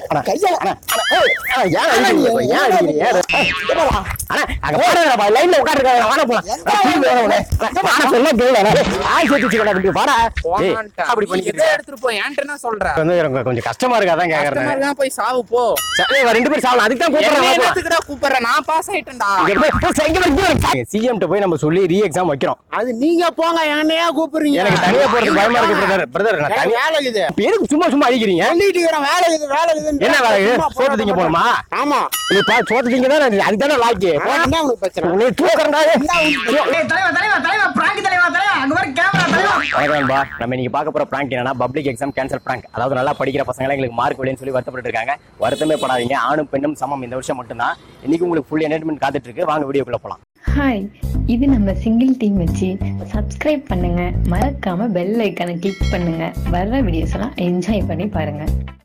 அண்ணா, கையா அண்ணா, அண்ணா, ஏய், அண்ணா, ஏன் அடிக்கிறீங்க இப்ப? ஏன் அடிக்கிறீங்க? ஏன் அண்ணா, அங்க போடாதடா, line ல உட்கார்ந்திருக்காங்க, வாடா போலாம். எந்த அண்ணா, திரும்பி வாடா உடனே. அண்ணா, வாடா, சொன்னா கேளு, அண்ணா. ஏய், ஆள் சேர்த்து வச்சுக்கடா, தம்பி, வாடா. ஏய், அப்படி பண்ணிக்கிறீங்க. இதை எடுத்துட்டு போய் என்கிட்ட என்ன சொல்ற வந்து எனக்கு கொஞ்சம் கஷ்டமா இருக்கா அதான் கேக்குறேன் கஸ்டமர் தான் போய் சாவு போ சரி, இவன் ரெண்டு பேரும் சாவலாம் அதுக்கு தான் என்ன கூப்பிடுறேன் என்னத்துக்குடா கூப்பிடுற நான் பாஸ் ஆயிட்டேன்டா சிஎம் போய் நம்ம சொல்லி ரீ எக்ஸாம் வைக்கிறோம் அது நீங்க போங்க என்னையா கூப்பிடுறீங்க எனக்கு தனியா போறது பயமா இருக்கு பிரதர் பிரதர் நான் எனக்கு தனியா வேலை இருக்குது இப்ப எதுக்கு சும்மா சும்மா அடிக்கிறீங்க சொல்லிட்டு இருக்கிறேன் வேலை இருக்குது வேலை இருக்குது என்ன வேலை இது? சோத்து திங்க போகணுமா? ஆமா நீ பா சோத்து திங்க தான் அதுக்கு தானே லாக்கி என்ன உங்களுக்கு பிரச்சனை நீ தூக்கறடா தலைவா தலைவா தலைவா பிராங்க் தலைவா தலைவா அங்க வர கேமரா தலைவா வணக்கம்பா நம்ம இன்னைக்கு பார்க்க போற பிராங்க் என்னன்னா பப்ளிக் எக்ஸாம் கேன்சல் பிராங்க் அதாவது நல்லா படிக்கிற பசங்க எங்களுக்கு மார்க் விலைன்னு சொல்லி வருத்தப்பட்டு இருக்காங்க வருத்தமே படாதீங்க ஆணும் பெண்ணும் சமம் இந்த வருஷம் மட்டும்தான் இன்னைக்கு உங்களுக்கு ஃபுல் என்டர்டைன்மெண்ட் காத்துட்டு இருக்கு வாங்க வீடியோக்குள்ள போலாம் ஹாய் இது நம்ம சிங்கிள் டீம் வச்சு சப்ஸ்கிரைப் பண்ணுங்க மறக்காம பெல் ஐக்கானை கிளிக் பண்ணுங்க வர்ற வீடியோஸ் எல்லாம் என்ஜாய் பண்ணி பாருங்க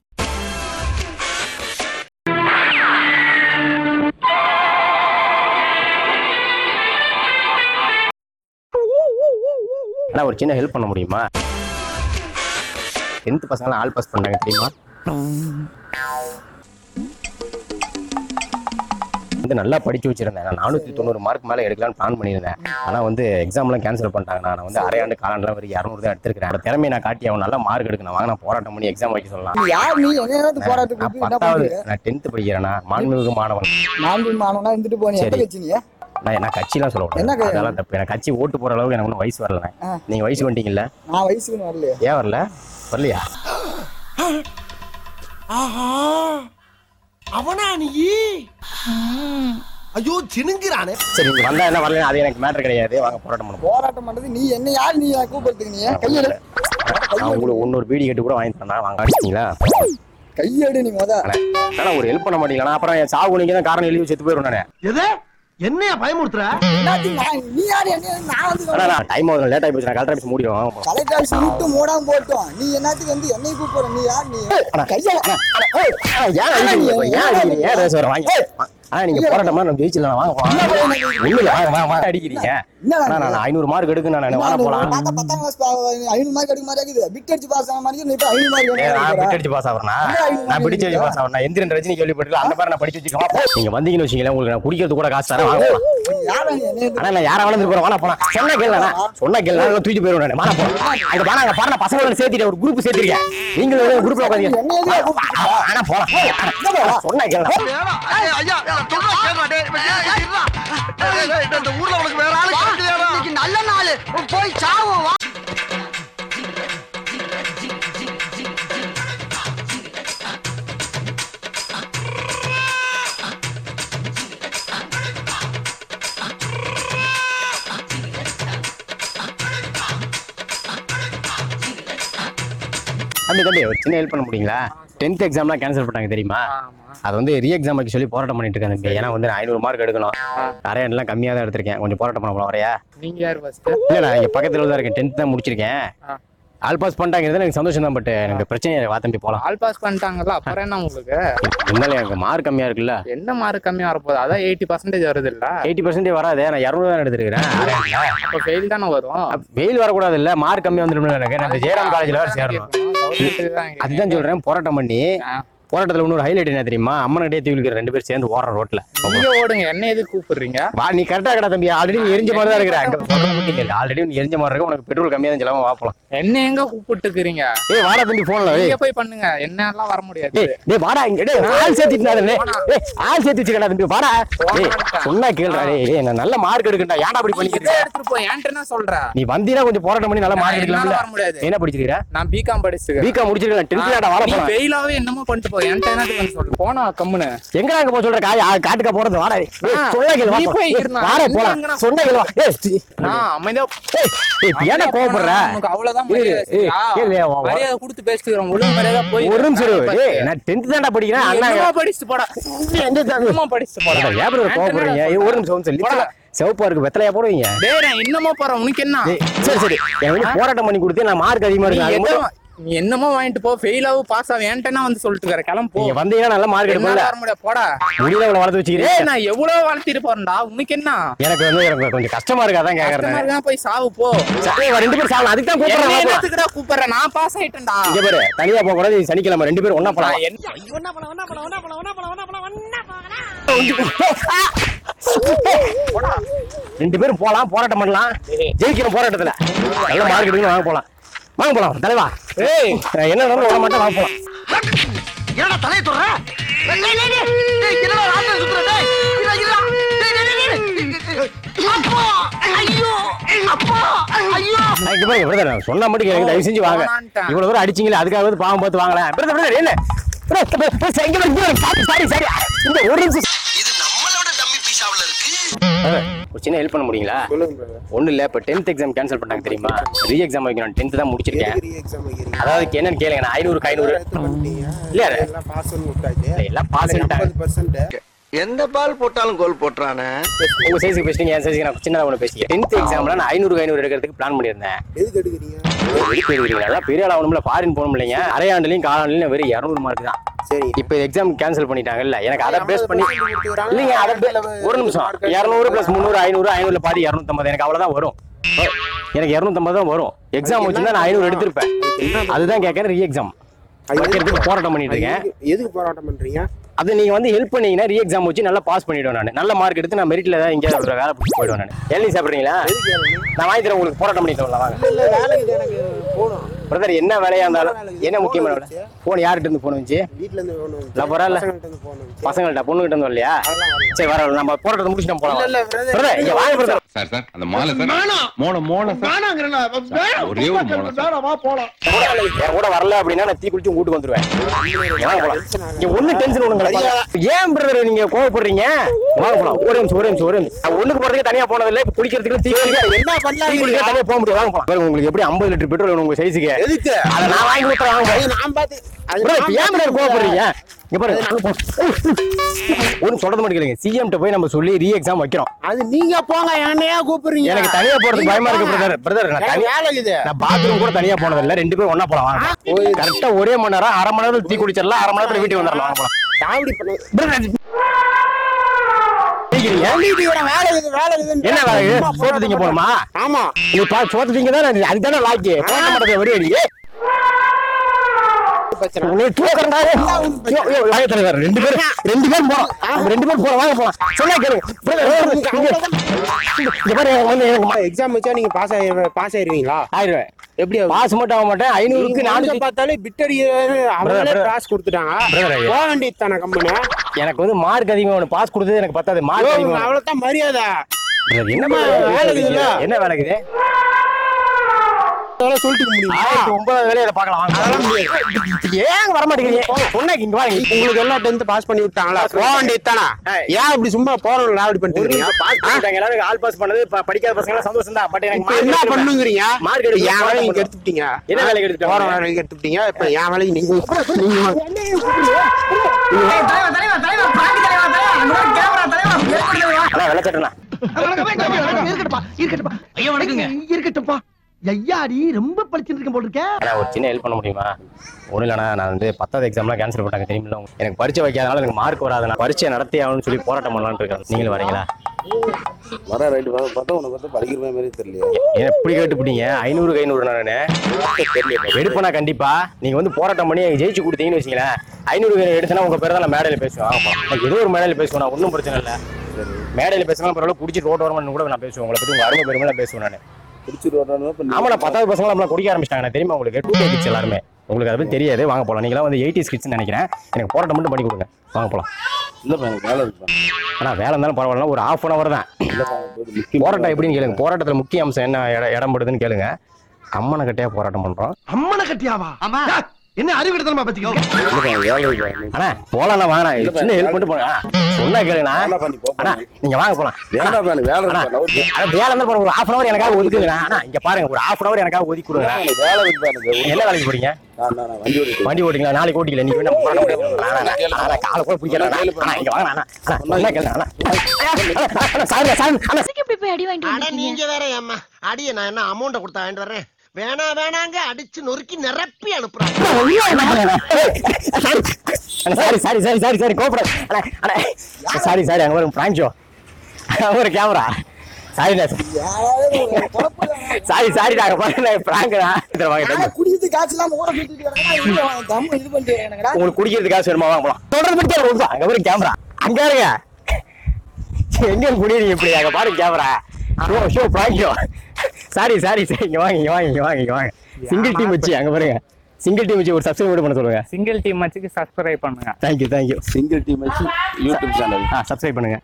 ஆனா ஒரு சின்ன ஹெல்ப் பண்ண முடியுமா டென்த் பசங்க ஆல் பாஸ் பண்ணாங்க தெரியுமா வந்து நல்லா படிச்சு வச்சிருந்தேன் நான் நானூத்தி தொண்ணூறு மார்க் மேல எடுக்கலாம்னு பிளான் பண்ணியிருந்தேன் ஆனா வந்து எக்ஸாம்லாம் கேன்சல் பண்ணிட்டாங்க நான் வந்து அரையாண்டு காலாண்டுலாம் வரைக்கும் இரநூறு தான் எடுத்திருக்கிறேன் அந்த திறமையை நான் காட்டி அவன் நல்லா மார்க் எடுக்கணும் வாங்க நான் போராட்டம் பண்ணி எக்ஸாம் வைக்க சொல்லலாம் நீ யார் நீ என்ன போராட்டம் நான் கூப்பிட்டு என்ன பத்தாவது பண்றீங்க நான் டென்த் படிக்கிறேன்னா மாண்புமிகு மாணவன் நான்கு மாணவனா இருந்துட்டு போனீங்க எந்த சரி. கட்சி நீ நான் நான் கட்சிலாம் சொல்ல என்ன முடியாது க- அதெல்லாம் தப்பு எனக்கு கட்சி ஓட்டு போற அளவுக்கு எனக்கு ஒன்றும் வயசு வரல ஆ. நீங்க வயசு வந்துட்டீங்கல்ல நான் வயசுக்கு வரலையே ஏன் வரல வரலையா ஆஹா அவனா நீ ஐயோ சினுங்கிறானே சரி இங்க வந்தா என்ன வரல அது எனக்கு மேட்டர் கிடையாது வாங்க போராட்டம் பண்ணுவோம் போராட்டம் பண்றது நீ என்ன யார் நீ கூப்பிடுறதுக்கு நீ கையெடு நான் உங்களுக்கு இன்னொரு பீடி கட்டு கூட வாங்கி தரேன் வாங்க அடிச்சிங்களா கையெடு நீ முத ஆனா ஒரு ஹெல்ப் பண்ண மாட்டீங்களா அப்புறம் என் சாவு நீங்க தான் காரணம் எழுதி செத்து போயிடும் நானே எது என்னைய பயமுறுத்துற எல்லாத்தையும் நான் நீ யார் என்ன நான் வந்து ஆனா நான் டைம் ஆகுது லேட் ஆகி போச்சு நான் கலெக்டர் ஆஃபீஸ் மூடிடும் கலெக்டர் ஆஃபீஸ் விட்டு மூடாம போட்டோம் நீ என்னத்துக்கு வந்து என்னை கூப்பிடுற நீ யார் நீ கையா ஏன் அடிக்கிறீங்க இப்ப? ஏன் அடிக்கிறீங்க ஏன் ரேஸ் வர வாங்க ஆனா நீங்க போராட்டமா நம்ம ஜெயிச்சிடலாம் வாங்க போலாம் இல்ல வாங்க வாங்க வாங்க அடிக்கிறீங்க என்ன ஆனா நான் ஐநூறு மார்க் எடுக்கு நான் வாங்க போலாம் பார்த்தா பத்தாம் கிளாஸ் ஐநூறு மார்க் எடுக்க மாதிரி இருக்குது பிட் அடிச்சு பாஸ் ஆன மாதிரி நீ இப்ப ஐநூறு ஏய், நான் மார்க் பிட் அடிச்சு பாஸ் ஆகுறேனா நான் பிடிச்சு வச்சு பாஸ் ஆகுறேன் எந்திரன் ரஜினி கேள்விப்பட்டிருக்கல அந்த மாதிரி நான் படிச்சு வச்சுக்கோமா நீங்க வந்தீங்கன்னு வச்சீங்களேன் உங்களுக்கு நான் குடிக்கிறது கூட காசு தரேன் வாங்க போலாம் யாரா நீ என்ன ஆனா நான் யாரா வளர்ந்து போறேன் வாடா போலாம் சொன்ன கேள்வி சொன்ன கேள்வி நான் தூக்கிட்டு போயிடுவேன் நான் வாடா போலாம் அங்க பாருங்க அங்க பாருங்க பசங்களோட சேர்த்துட்டு ஒரு குரூப் சேர்த்திருக்கேன் நீங்களும் ஒரு குரூப்ல உட்காந்தீங்க என்ன எதுக்கு கூப்பிட்டு ஆனா போலாம் சொன்ன கேள்வி ஐயா இந்த ஊர்ல உனக்கு வேற ஆளு நல்ல நாள் போய் சாவு தம்பி தம்பி ஒரு சின்ன ஹெல்ப் பண்ண முடியுங்களா டென்த் எக்ஸாம்லாம் கேன்சல் பண்ணாங்க தெரியுமா அது வந்து ரீ எக்ஸாம் வைக்க சொல்லி போராட்டம் பண்ணிட்டு இருக்காங்க தம்பி ஏன்னா வந்து ஐநூறு மார்க் எடுக்கணும் நிறைய எல்லாம் கம்மியாக தான் எடுத்திருக்கேன் கொஞ்சம் போராட்டம் பண்ண போலாம் வரையா நீங்க யார் ஃபர்ஸ்ட் இல்ல நான் இங்க பக்கத்துல தான் இருக்கேன் டென்த் தான் முடிச்சிருக்கேன் ஆ. ஆல் பாஸ் பண்ணிட்டாங்கிறது எனக்கு சந்தோஷம் தான் பட் எனக்கு பிரச்சனை இல்லை. வா தம்பி போலாம் ஆல் பாஸ் பண்ணிட்டாங்கல்ல அப்புறம் என்ன உங்களுக்கு இருந்தாலும் எனக்கு மார்க் கம்மியா இருக்குல்ல என்ன மார்க் கம்மியா வரப்போகுது அதான் எயிட்டி பர்சன்டேஜ் வருது இல்ல எயிட்டி பர்சன்டேஜ் வராது நான் இரநூறு தான் எடுத்துருக்கிறேன் அப்ப ஃபெயில் தானே வரும் வெயில் வரக்கூடாது இல்ல மார்க் கம்மியா வந்துடும் எனக்கு நான் இந்த ஜெயராம் காலேஜ்ல வேற சேரணும் கவர்மெண்ட்டுக்கு தான் இங்க. அதுதான் சொல்றேன் போராட்டம் பண்ணி ஆ. போராட்டத்துல இன்னொரு ஹைலைட் என்ன தெரியுமா அம்மன் கிட்டே தூக்கிக்கிற ரெண்டு பேர் சேர்ந்து ஓடுற ரோட்ல நீங்க ஓடுங்க என்ன எதுக்கு கூப்பிடுறீங்க வா நீ கரெக்டா கடா தம்பி ஆல்ரெடி நீ எரிஞ்ச மாதிரி தான் இருக்கிற அங்க ஆல்ரெடி நீ எரிஞ்ச மாதிரி இருக்க உனக்கு பெட்ரோல் கம்மியா தான் செலவு வா போலாம் என்ன எங்க கூப்பிட்டுக்கிறீங்க ஏய் வாடா தம்பி போன்ல நீங்க போய் பண்ணுங்க என்ன எல்லாம் வர முடியாது டேய் டேய் வாடா இங்க டேய் நான் ஆள் சேர்த்துட்டு டேய் டேய் ஆள் சேர்த்து வச்சுக்கடா தம்பி வாடா டேய் சொன்னா கேளுடா டேய் டேய் நான் நல்ல மார்க் எடுக்கண்டா ஏன்டா அப்படி இதை பண்ணிக்கிறீங்க எடுத்துட்டு போய் என்கிட்ட என்ன சொல்ற நீ வந்தீனா கொஞ்சம் போராட்டம் பண்ணி நல்ல மார்க் என்னால எடுக்கலாம்ல வர முடியாது என்ன படிச்சிருக்கிற நான் பிகாம் படிச்சுக்கிறேன் பிகாம் முடிச்சிருக்கேன் டென்த் லாடா வாடா நீ போலாம் ஃபெயிலாவே என்னமோ பண்ணிட்டு போ என்கிட்ட என்ன வந்து சொல்லு போனா கம்முனு எங்க அங்க போக சொல்ற காய் காட்டுக்க போறது வாடா டேய். டேய், ஆ, சொன்னா கேளு வா நீ போ. போய் டேய், இருண்ணா. வாடா இங்க போலாம் எங்கடா? சொன்னா கேளு வா டேய் சி. நான் அமைதியா டேய் டேய், இப்ப ஏன்டா கோவப்படுற உனக்கு அவ்வளவுதான் ஏய், மரியாதை ஏய், சரியா? ஏய், வா, வா. மரியாதை கொடுத்து பேசிக்கிறோம் ஒழுங்கு மரியாதை போய் ஒரு நிமிஷம் இரு. டேய் நான் டென்த் தான்டா படிக்கிறேன் அண்ணா படிச்சுட்டு போடா எந்த தாங்க இன்னுமா படிச்சுட்டு போடா ஏன் bro கோவப்படுறீங்க ஏய், ஒரு நிமிஷம் சொல்லி போடா. சிவப்பா இருக்கு வெத்தலையா போடுவீங்க டேய் நான் இன்னமும் போறேன் உனக்கு என்ன டேய், சரி சரி எனக்கு வந்து போராட்டம் பண்ணி கொடுத்து நான் மார்க் அதிகமா நீ இருக்கு அது எதோ மட்டும் நீ என்னமோ வாங்கிட்டு போ ஃபெயில் ஆகும் பாஸ் ஆகும் என்கிட்ட வந்து சொல்லிட்டு இருக்கிற கிளம்பு போ நீங்க வந்தீங்கன்னா நல்ல மார்க் என்னால எடுப்பீங்களா வர முடியாது போடா முடியல உங்களை வளர்த்து ஏய் வச்சுக்கிறீங்க நான் எவ்வளவு வளர்த்திட்டு போறேன்டா உனக்கு என்ன எனக்கு வந்து எனக்கு கொஞ்சம் கஷ்டமா இருக்கா தான் கேக்குறேன் கஸ்டமர் தான் போய் சாவு போ சரி ரெண்டு பேரும் சாப்பிடலாம் அதுக்கு தான் என்ன கூப்பிடுறேன் என்னத்துக்குடா கூப்பிடுறேன் நான் பாஸ் ஆயிட்டேன்டா இங்க பாரு தனியா போக கூடாது சனிக்கிழமை ரெண்டு பேரும் ஒண்ணா போலாம் நான் என்ன ரெண்டு பேரும் போலாம் போராட்டம் பண்ணலாம் ஜெயிக்கிறோம் போராட்டத்துல நல்ல மார்க் எடுக்கணும் வாங்க போலாம் வாங்க போலாம் தலைவா ஏய் என்ன நடந்து விட மாட்டேன் வாங்க போலாம் என்னடா தலையை தொடுற டேய், டேய், டேய், டேய். டேய், என்னடா ராட்டினம் சுத்துற? டேய், இல்ல, இல்ல. டேய், டேய், டேய், டேய். அப்பா ஐயோ அப்பா ஐயோ நான் இங்க பாருங்க பிரதர் நான் சொன்னா மட்டும் கேளுங்க தயவு செஞ்சு வாங்க வேணான்ட்டேன். இவ்வளவு தூரம் அடிச்சீங்களே அதுக்காக வந்து பாவம் பார்த்து வாங்கலாம் பிரதர் பிரதர் என்ன பிரதர், பிரதர், பிரதர், இங்க பாருங்க, இங்க பாருங்க. சாரி சாரி சாரி இந்த ஒரு நிமிஷம் இது நம்மளோட டம்மி பீஸாவுல இருக்கு பிரதர், ஒரு சின்ன ஹெல்ப் பண்ண முடியுங்களா ஒண்ணு இல்ல இப்ப டென்த் எக்ஸாம் கேன்சல் பண்ணாங்க தெரியுமா ரீ எக்ஸாம் வைக்கணும் டென்த் தான் முடிச்சிருக்கேன் அதாவது என்னன்னு கேளுங்க நான் ஐநூறுக்கு ஐநூறு இல்ல இல்ல, எல்லாம் பாஸ் எந்த பால் போட்டாலும் கோல் போட்டுறானே உங்க சைஸ்க்கு பேசுறீங்க என் சைஸ்க்கு நான் சின்னதா ஒன்று பேசிக்க டென்த் எக்ஸாம்ல நான் ஐநூறுக்கு ஐநூறு எடுக்கிறதுக்கு பிளான் பண்ணியிருந்தேன் எதுக்கு எடுக்கிறீங்க அதான் பெரிய ஆள் ஆகணும்ல ஃபாரின் போகணும் இல்லைங்க அரையாண்டுலையும் காலாண்டுலையும் வெறும் இரநூறு மார்க் தான் சரி இப்போ எக்ஸாம் கேன்சல் பண்ணிட்டாங்கல்ல எனக்கு அதை பேஸ் பண்ணி இல்லைங்க அதை பே- ஒரு நிமிஷம் இரநூறு ப்ளஸ் முந்நூறு ஐநூறு ஐநூறுல பாதி இரநூத்தம்பது எனக்கு அவ்வளோதான் வரும் எனக்கு இரநூத்தம்பது தான் வரும் எக்ஸாம் வச்சிருந்தா நான் ஐநூறு எடுத்திருப்பேன் அதுதான் கேட்கறேன் ரீ எக்ஸாம் வைக்கிறதுக்கு போராட்டம் பண்ணிட்டு இருக்கேன் எதுக்கு போராட்டம் பண்றீங்க அது நீங்க வந்து ஹெல்ப் பண்ணீங்கன்னா ரீ எக்ஸாம் வச்சு நல்லா பாஸ் பண்ணிடுவேன் நான் நல்ல மார்க் எடுத்து நான் மெரிட்ல தான் எங்கேயாவது ஒரு வேலை பிடிச்சி போயிடுவேன் நான் எழுதி சாப்பிடுறீங்களா நான் வாங்கி தரேன் உங்களுக்கு போராட்டம் பண்ணிட்டு வரலாம் வாங்க இல்ல வேலைக்கு எனக்கு போகணும் பிரதர் என்ன வேலையா இருந்தாலும் என்ன முக்கியமான வேலை போன் யார்கிட்ட இருந்து போன் வந்துச்சு வீட்ல இருந்து போகணும் இல்ல, பரவாயில்ல. பசங்கள்ட்ட இருந்து போகணும் பசங்கள்ட்ட பொண்ணுகிட்ட இருந்து வரலையா சரி வர நம்ம போராட்டத்தை முடிச்சுட்டு போலாம் இல்ல, brother. பிரதர் இங்க வாங்க பிரதர் சார் சார் அந்த மாலை சார் மோன மோன சார் ஒரே ஒரு மோன சார் என் கூட வரல அப்படின்னா நான் தீ குளிச்சு வீட்டுக்கு வந்துருவேன் வாங்க போலாம் இங்க ஒண்ணு டென்ஷன் ஒண்ணுங்க ஏன் பிரதர் நீங்க கோவப்படுறீங்க வாங்க போலாம் ஒரு நிமிஷம் ஒரு நிமிஷம் ஒரு நிமிஷம் நான் ஒண்ணுக்கு போறதுக்கு தனியா போனது இல்ல இப்ப குளிக்கிறதுக்கு தீ குளிக்க என்ன பண்ணலாம் தனியா போக முடியும் வாங்க போலாம் பாருங்க, உங்களுக்கு எப்படி 50 லிட்டர் பெட்ரோல் வேணும் உங்க சைஸுக்கு எதுக்கு அதை நான் வாங்கி கொடுத்துறேன் வாங்க போலாம். நான் பார்த்து அது bro, இப்ப நான் ஏன் பிரதர் கோவப்படுறீங்க இங்க பாருங்க ஒண்ணு சொல்றது மட்டும் கேளுங்க சிஎம் போய் நம்ம சொல்லி ரீ எக்ஸாம் வைக்கிறோம் அது நீங்க போங்க என்னையா கூப்பிடுறீங்க எனக்கு தனியா போறதுக்கு பயமா இருக்கு பிரதர் பிரதர் நான் எனக்கு தனியா வேலை இது நான் பாத்ரூம் கூட தனியா போனது இல்ல ரெண்டு பேரும் ஒண்ணா போலாம் வாங்க கரெக்டா ஒரே மணி நேரம் அரை மணி நேரத்துல டீ குடிச்சிடலாம் அரை மணி நேரத்துல வீட்டுக்கு வந்துடலாம் வாங்க போலாம் காமெடி பண்ண பிரதர், கேக்குறீங்க? வேலை இது வேலை இது என்ன வேலை இது? சோத்து திங்க போகணுமா ஆமா நீ பா சோத்து திங்க தான் அதுதானே லாக்கி போட்ட மாட்டேன் வெளியே நீ பிரச்சனை நீ தூக்கறடா ஐயோ, ஐயோ, வாங்க தலைவர் ரெண்டு பேரும் ரெண்டு பேரும் போறோம் நம்ம ரெண்டு பேரும் போறோம் வாங்க போலாம் சொன்னா கேளுங்க பிரதர், இங்க- இங்க பாரு வந்து எனக்கு மா- எக்ஸாம் வச்சா நீங்க பாஸ் ஆயி பாஸ் ஆயிருவீங்களா ஆயிடுவேன் எப்படி பாஸ் மட்டும் ஆக மாட்டேன் ஐநூறுக்கு நீங்க நானூத்தி நானூத்தி பார்த்தாலே பிட்டடி அவங்களே brother. பாஸ் கொடுத்துட்டாங்க Brother, ஐயா. போக வேண்டியது தானே கம்பெனி எனக்கு வந்து மார்க் அதிகமா வேணும் பாஸ் கொடுத்தது எனக்கு பத்தாது மார்க் அதிகமா வேணும். அவ்வளவுதான் மரியாதை பிரதர், என்னமா வேலை இருக்குதுல்ல? என்ன வேலை இருக்குது அதெல்லாம் சொல்லிட்டு முடியுமா ஆயிரத்தி ஒன்பதாவது வேலையை அதை பார்க்கலாம் வாங்க. அதெல்லாம் முடியாது ஏன் வர மாட்டேங்கிறீங்க சொன்னா இங்க வாங்க உங்களுக்கு எல்லாம் டென்த் பாஸ் பண்ணி விட்டாங்களா போக வேண்டியது தானே ஏன் இப்படி சும்மா போறவங்க ராவடி பண்ணிட்டு இருக்கீங்க பாஸ் பண்ணிட்டாங்க எல்லாரும் ஆல் பாஸ் பண்ணது ப- படிக்காத பசங்க எல்லாம் சந்தோஷம் தான் பட் எனக்கு இப்ப mark என்ன எடுக்கணும். பண்ணுங்கிறீங்க Mark எடுக்கணும். என் வேலையை நீங்க போராட்டம் எடுத்துட்டீங்க என்ன வேலைக்கு எடுத்துட்டாங்க? போற வேலைக்கு எடுத்துட்டீங்க இப்ப என் வேலைக்கு நீங்க நீங்க ஏய், தலைவா தலைவா தலைவா பிராங்க் தலைவா தலைவா அங்க பாரு கேமரா தலைவா ஏற்படுத்தி தலைவா அண்ணா வெள்ளச்சட்டனா இருக்கட்டும்பா இருக்கட்டும்பா ஐயா வணக்கங்க இருக்கட்டும்பா ஐயாடி ரொம்ப படிச்சுட்டு இருக்கேன் போல இருக்க அண்ணா ஒரு சின்ன ஹெல்ப் பண்ண முடியுமா ஒன்றும் இல்லைண்ணா நான் வந்து பத்தாவது எக்ஸாம்லாம் கேன்சல் பண்ணாங்க தெரியுமில்ல உங்களுக்கு? எனக்கு பரீட்சை வைக்காதனால எனக்கு மார்க் வராது நான் பரீட்சை நடத்தி ஆகணும்னு சொல்லி போராட்டம் பண்ணலாம்னு இருக்கேன் நீங்களும் வரீங்களா வர ரைட்டு பார்த்தா உனக்கு வந்து படிக்கிற மாதிரி தெரியல ஏன் இப்படி கேட்டுப்பிட்டீங்க ஐநூறுக்கு ஐநூறு நானு எடுப்பேனா கண்டிப்பா நீங்க வந்து போராட்டம் பண்ணி எனக்கு ஜெயிச்சு கொடுத்தீங்கன்னு வச்சுங்களேன் ஐநூறு எடுத்தனா உங்க பேர் தான் நான் மேடையில பேசுவேன் ஆமா நான் ஏதோ ஒரு மேடையில பேசுவேன் நான் ஒன்றும் பிரச்சனை இல்லை மேடையில பேசுனா பரவாயில்ல குடிச்சு ரோட் வரமான்னு கூட நான் பேசுவேன் உங்களை பத்தி உங்க அருமை பெருமை நான் பேசுவேன் நான் பிடிச்சிட்டு வரணும் ஆமா நான் பத்தாவது பசங்க நம்மள குடிக்க ஆரம்பிச்சிட்டாங்க எனக்கு தெரியுமா உங்களுக்கு டூ கிட்ஸ் எல்லாருமே உங்களுக்கு அதை பத்தி தெரியாது வாங்க போலாம் நீங்களாம் வந்து எயிட்டி கிட்ஸ் நினைக்கிறேன் எனக்கு போராட்டம் மட்டும் பண்ணி கொடுங்க வாங்க போலாம் இல்லப்பா எனக்கு வேலை இருக்குப்பா ஆனா வேலை இருந்தாலும் பரவாயில்ல ஒரு ஹாஃப் அன் அவர் தான் இல்லப்பா எனக்கு வந்து முக்கியம் போராட்டம் எப்படின்னு கேளுங்க போராட்டத்துல முக்கிய அம்சம் என்ன இட- இடம் படுதுன்னு கேளுங்க அம்மனை கட்டையா போராட்டம் பண்றோம் அம்மனை கட்டியாவா ஆமா என்ன அறிவு எடுத்தமா பத்திக்கோ இல்லப்பா எனக்கு வேலை இருக்குப்பா அண்ணா போலாம் வாங்க சின்ன ஹெல்ப் பண்ணிட்டு போங்க அண்ணா, சொன்னா கேளுண்ணா வேலை பண்ணி போ அண்ணா நீங்க வாங்க போலாம் வேண்டாப்பா எனக்கு வேலை அண்ணா, இருக்குப்பா நவுத்து. அது வேலை இருந்தா பாருங்க, ஒரு ஹாஃப் அன் அவர் எனக்காக ஒதுக்குங்க அண்ணா இங்க பாருங்க ஒரு ஹாஃப் அன் அவர் எனக்காக ஒதுக்கி கொடுங்க எனக்கு வேலை இருக்குப்பா எனக்கு என்ன வேலைக்கு போறீங்க நான் நான் வண்டி ஓடிட்டு வண்டி ஓட்டிங்களா நாளைக்கு ஓட்டிக்கல நீங்க வேணா போராட்டம் பண்ணுங்க. அண்ணா, அண்ணா, அண்ணா, காலை கூட பிடிக்கல அண்ணா. அண்ணா, இங்க வாங்க அண்ணா அண்ணா, சொன்னா கேளுங்க அண்ணா அண்ணா, அண்ணா, சாரிண்ணா, சாரி, அண்ணா இப்படி போய் அடி வாங்கிட்டு அட வந்திருக்கீங்க? நீங்க வேற ஏம்மா அடிய நான் என்ன அமௌண்ட கொடுத்தா வாங்கிட்டு வர்றேன் வேணா வேணாங்க அடிச்சு நொறுக்கி நிரப்பி அனுப்புறாங்க sorry sorry sorry sorry sorry கோபுரம் சாரி சாரி அங்க ஒரு பிராங்க் ஷோ ஒரு கேமரா சாரிண்ணா சாரி சாரி நாங்க பாருங்க பிராங்க்டா வாங்க குடிக்கிறது காசு இல்லாம ஓட சுத்திட்டு கிடக்குறா, இங்க வாங்க, தம்மு இது பண்ணிட்டு கிடக்குறா. உங்களுக்கு குடிக்கிறதுக்கு காசு வேணுமா வாங்க போலாம் தொடர்ந்து பிடிக்க ஒரு நிமிஷம். அங்க ஒரு கேமரா அங்க இருங்க எங்க குடிக்கிறீங்க இப்படி அங்க பாருங்க camera show show prank show sorry sorry sorry இங்க வாங்க இங்க வாங்க இங்க வாங்க இங்க வாங்க சிங்கிள் டீம் வச்சு அங்க பாருங்க சிங்கிள் டீம் வச்சு ஒரு சப்ஸ்கிரைப் பண்ண சொல்லுங்க சிங்கிள் டீம் வச்சுக்கு சப்ஸ்கிரைப் பண்ணுங்க தேங்க்யூ தேங்க்யூ சிங்கிள் டீம் வச்சு யூடியூப் சேனல் ஆ சப்ஸ்கிரைப் பண்ணுங்க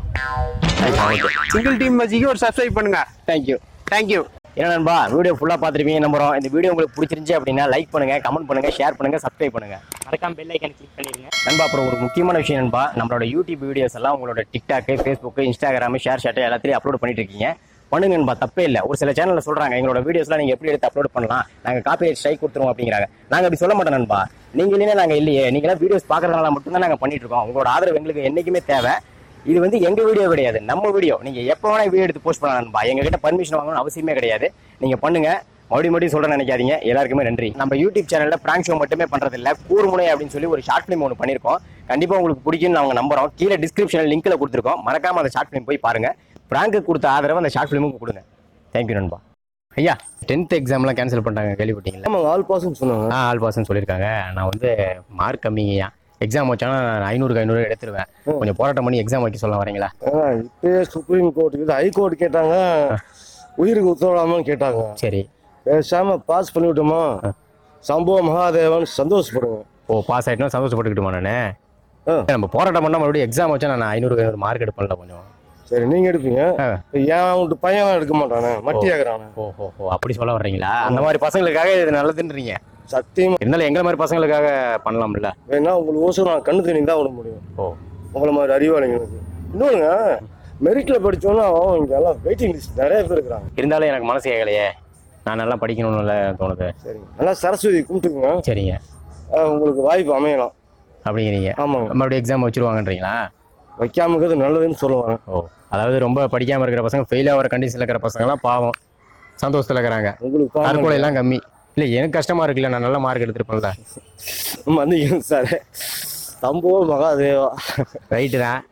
தேங்க்யூ சிங்கிள் டீம் வச்சுக்கு ஒரு சப்ஸ்கிரைப் பண்ணுங்க தேங்க்யூ தேங்க்யூ என்ன நண்பா வீடியோ ஃபுல்லா பார்த்துருப்பீங்க நம்புறோம் இந்த வீடியோ உங்களுக்கு பிடிச்சிருந்துச்சு அப்படின்னா லைக் பண்ணுங்க கமெண்ட் பண்ணுங்க ஷேர் பண்ணுங்க சப்ஸ்கிரைப் பண்ணுங்க மறக்காம பெல் ஐக்கன் கிளிக் பண்ணிருங்க நண்பா அப்புறம் ஒரு முக்கியமான விஷயம் நண்பா நம்மளோட யூடியூப் வீடியோஸ் எல்லாம் உங்களோட TikTok Facebook Instagram share shot எல்லாத்தையும் அப்லோட் பண்ணிட்டு இருக்கீங்க பண்ணுங்க நண்பா தப்பே இல்லை ஒரு சில சேனல்ல சொல்றாங்க எங்களோட வீடியோஸ்லாம் நீங்க எப்படி எடுத்து அப்லோட் பண்ணலாம் நாங்க காப்பி ஸ்ட்ரைக் கொடுத்துருவோம் அப்படிங்கிறாங்க நாங்க அப்படி சொல்ல மாட்டோம் நண்பா நீங்க இல்லைன்னா நாங்க இல்லையே நீங்க எல்லாம் வீடியோஸ் பாக்குறதுனால மட்டும்தான் நாங்க பண்ணிட்டு இருக்கோம் உங்களோட ஆதரவு எங்களுக்கு என்னைக்குமே தேவை இது வந்து எங்க வீடியோ கிடையாது நம்ம வீடியோ நீங்க எப்போ வேணா வீடியோ எடுத்து போஸ்ட் பண்ணலாம் நண்பா எங்க கிட்ட பர்மிஷன் வாங்கணும்னு அவசியமே கிடையாது நீங்க பண்ணுங்க மறுபடியும் மறுபடியும் சொல்ற நினைக்காதீங்க எல்லாருக்குமே நன்றி நம்ம யூடியூப் சேனல்ல பிராங்க் ஷோ மட்டுமே பண்றது இல்ல கூர்முனை அப்படின்னு சொல்லி ஒரு ஷார்ட் ஃபிலிம் ஒன்று பண்ணிருக்கோம் கண்டிப்பா உங்களுக்கு பிடிக்கும்னு நாங்க நம்புறோம் கீழே டிஸ்கிரிப்ஷனில் லிங்க்ல கொடுத்துருக்கோம் மறக்காம அந்த ஷார்ட் ஃபிலிம் போய் பாருங்க பிராங்க்கு கொடுத்த ஆதரவு அந்த ஷார்ட் ஃபிலிமுக்கு கொடுங்க தேங்க்யூ நண்பா ஐயா டென்த் எக்ஸாம்லாம் கேன்சல் பண்ணிட்டாங்க கேள்விப்பட்டீங்களா ஆமாங்க ஆல் பாஸ்ன்னு சொன்னாங்க ஆ ஆல் பாஸ்ன்னு சொல்லியிருக்காங்க நான் வந்து மார்க் கம்மிங்கய்யா எக்ஸாம் வச்சானா நான் ஐநூறுக்கு ஐநூறு எடுத்துருவேன் கொஞ்சம் போராட்டம் பண்ணி எக்ஸாம் வைக்க சொல்ல வரீங்களா ஏன்னா இப்பயே சுப்ரீம் கோர்ட்டுக்கு ஹை கோர்ட் கேட்டாங்க உயிருக்கு உத்தரவாதாமன்னு கேட்டாங்க சரி பேசாம பாஸ் பண்ணி விட்டோமா சம்பவ மகாதேவன் சந்தோஷப்படுங்க ஓ பாஸ் ஆயிட்டுனா சந்தோஷப்பட்டுக்கிட்டுமா நானு ஆ. நம்ம போராட்டம் பண்ணா மறுபடியும் எக்ஸாம் வச்சா நான் ஐநூறுக்கு ஐநூறு மார்க் எடுப்பேன்ல கொஞ்சம் சரி நீங்க எடுப்பீங்க ஆ. ஏன் அவன்ட்டு பையன் எடுக்க மாட்டானே மட்டி ஆகுறானே ஓ ஓ ஓ அப்படி சொல்ல வர்றீங்களா அந்த மாதிரி பசங்களுக்காக இது நல்லதுன்றீங்க சத்தியமா இருந்தாலும் எங்களை மாதிரி பசங்களுக்காக பண்ணலாம்ல வேணா உங்களுக்கு ஓசரம் நான் கண்ணு தண்ணி தான் விட முடியும் ஓ உங்களை மாதிரி அறிவாளிங்களுக்கு இன்னொன்னுங்க மெரிட்ல படிச்சோன்னா இங்க எல்லாம் வெயிட்டிங் லிஸ்ட் நிறைய பேர் இருக்கிறாங்க இருந்தாலும் எனக்கு மனசு கேட்கலையே நான் நல்லா படிக்கணும்னு தோணுது சரிங்க நல்லா சரஸ்வதி கும்பிட்டுக்குங்க சரிங்க ஆ, உங்களுக்கு வாய்ப்பு அமையலாம் அப்படிங்கிறீங்க ஆமாங்க மறுபடியும் எக்ஸாம் வச்சிருவாங்கன்றீங்களா வைக்காம இருக்கிறது நல்லதுன்னு சொல்லுவாங்க ஓ அதாவது ரொம்ப படிக்காம இருக்கிற பசங்க ஃபெயில் ஆகிற கண்டிஷன்ல இருக்கிற பசங்கலாம் பாவம் சந்தோஷத்துல இருக்கிறாங்க உங்களுக்கு பாருங்க. தற்கொலை எல்லாம் கம்மி இல்ல எனக்கு கஷ்டமா இருக்குல்ல நான் நல்ல மார்க் எடுத்திருப்பேன்ல மன்னிக்கணும் சார் தம்போ மகாதேவா ரைட்டு தான்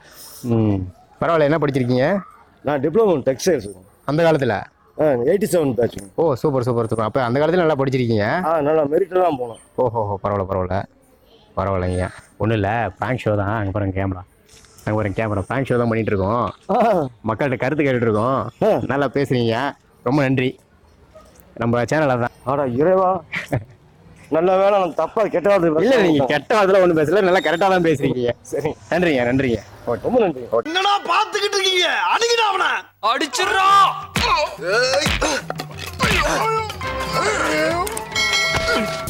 ம் பரவாயில்ல என்ன படிச்சிருக்கீங்க நான் டிப்ளமோ டெக்ஸ்டைல்ஸ் அந்த காலத்துல eighty seven batch oh super super super அப்போ அந்த காலத்துல நல்லா படிச்சிருக்கீங்க ஆ நல்லா மெரிட்டில் தான் போனோம் ஓஹோ ஹோ பரவாயில்ல பரவாயில்ல பரவாயில்லைங்க ஒன்றும் இல்லை ப்ராங்க் ஷோ தான் அங்கே பாருங்க கேமரா அங்கே பாருங்க கேமரா ப்ராங்க் ஷோ தான் பண்ணிட்டு இருக்கோம் மக்கள்கிட்ட கருத்து கேட்டுட்டு இருக்கோம் நல்லா பேசுறீங்க ரொம்ப நன்றி நம்ம சேனலில் தான் ஆடா இறைவா நல்ல வேலை நான் தப்பா கெட்டவாது இல்லை நீங்கள் கெட்ட வாரத்தில் ஒன்றும் பேசல நல்லா கரெக்டாக தான் பேசுறீங்க சரி நன்றிங்க நன்றிங்க ஓகே ரொம்ப நன்றி என்னடா பாத்துக்கிட்டு இருக்கீங்க அடிக்கடா அவன அடிச்சிடறோம்